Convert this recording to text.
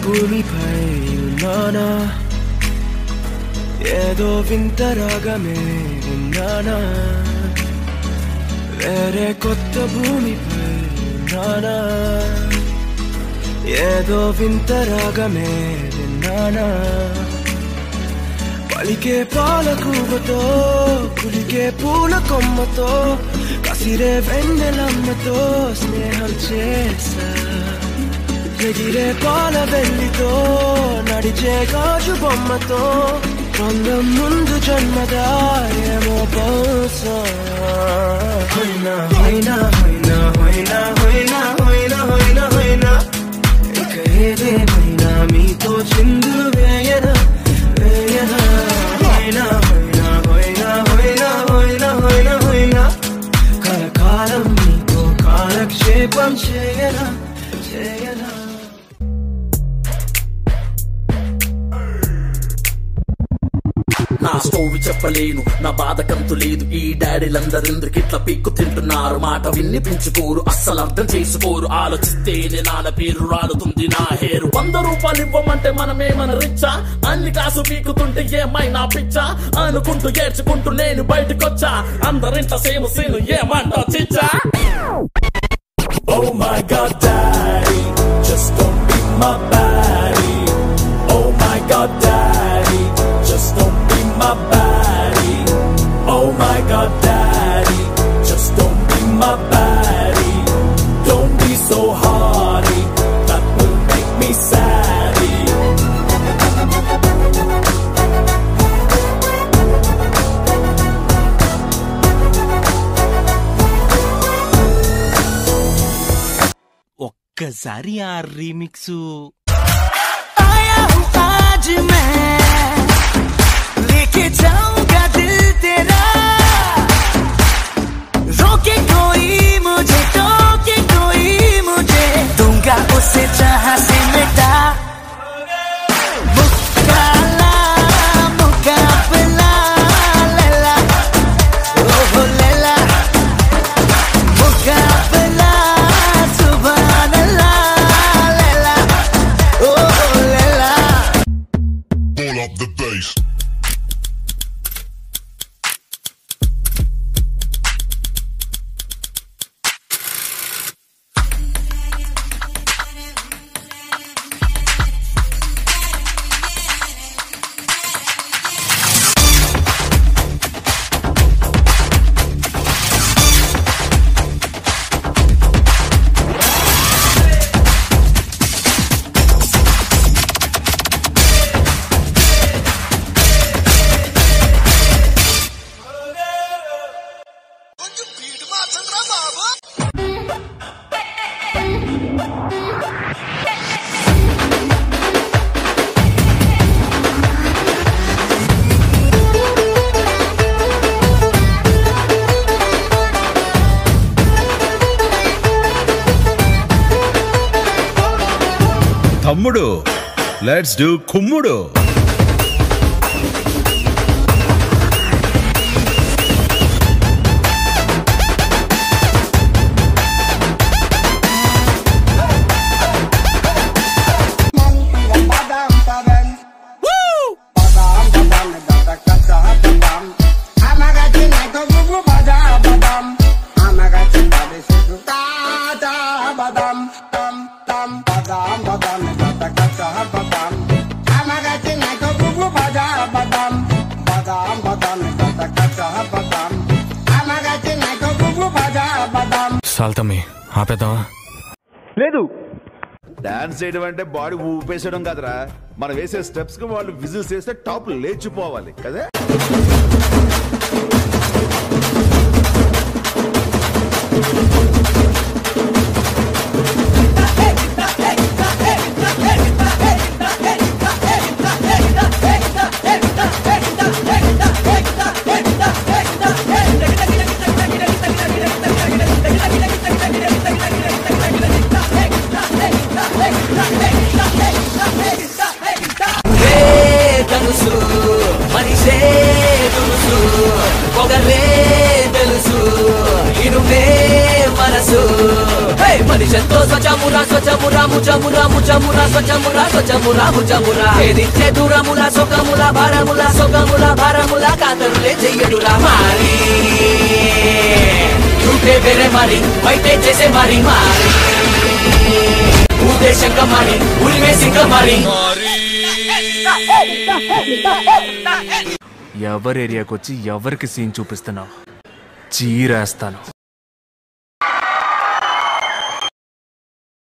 భూమిపై ఉన్నానా ఏదో వింత రాగమే విన్నానా వేరే కొత్త భూమిపై ఉన్నానా ఏదో వింత రాగమే విన్నానా పలికే పాల కూవతో కులికే పూల కొమ్మతో కసిరే వెన్నెలమ్మతో స్నేహం చేసా ఎగిరే పాల వెల్లితో నడిచే గాజు బొమ్మతో రంగం ముందు జన్మదా ఏమో బహుశా హైనా హైనా హైనా హైనా హైనా హైనా హైనా హైనా ఇక ఏదేమైనా మీతో చిందు వేయనా వేయనా హైనా హైనా హైనా హైనా హైనా హైనా హైనా కలకాలం మీతో కాలక్షేపం చేయనా చేయనా నా స్టోరీ చెప్పలేను నా బాధ కంతు లేదు ఈ డాడీలందరెందుకు ఇట్లా పీక్కు తింటున్నారు మాట విన్ని పెంచుకోరు అస్సలు అర్థం చేసుకోరు ఆలోచిస్తేనే నాన్న పేరు రాలుతుంది నా హేరు వంద రూపాయలు ఇవ్వమంటే మనమేమన రిచ్చా అన్ని కాసు పీకుతుంటే ఏమైనా పిచ్చా అనుకుంటూ ఏడ్చుకుంటూ నేను బయటకొచ్చా అందరింట సేమ్ సీను ఏమంటా చిచ్చా Oh my god, daddy, just don't be my baddie. Oh my god, daddy, just don't be my baddie. Oh my god, daddy, just don't be my baddie. Don't be so hardy, that will make me saddy. ఒక్కసారి ఆ remix आया हूँ आज मैं लेके जाऊंगा दिल तेरा रोके कोई मुझे टोके कोई मुझे दूंगा उसे जहां से मिटा मुकाला मुकाबला लैला ओहो लैला मुकाबला सुभान अल्लाह लैला ओहो Laila Pull up the bass. తమ్ముడు లెట్స్ డూ కుమ్ముడు సాల్తమ్మి ఆపేద్దామా లేదు డాన్స్ చేయడం అంటే బాడీ ఊపేసడం కదరా మనం వేసే స్టెప్స్ కి వాళ్ళు విజిల్స్ చేస్తే టాప్ లేచిపోవాలి కదా ధనుసు మనిషే ధనుసు పొగలే విషంతో స్వచమురా స్వచమురా ముచమురా ముచమురా స్వచమురా స్వచమురా ముచమురా ఏదిచ్చే దూరముల సొగముల భారముల సొగముల భారముల కాతరులే చెయ్యడురా మారి झूठे बेरे मारी బయటే చేసే మారి మారి ఉద్దేశంగా మారి ఉరిమే సింగ మారి ఎవరి ఏరియాకి వచ్చి ఎవరికి సీన్ చూపిస్తున్నావు చీరేస్తాను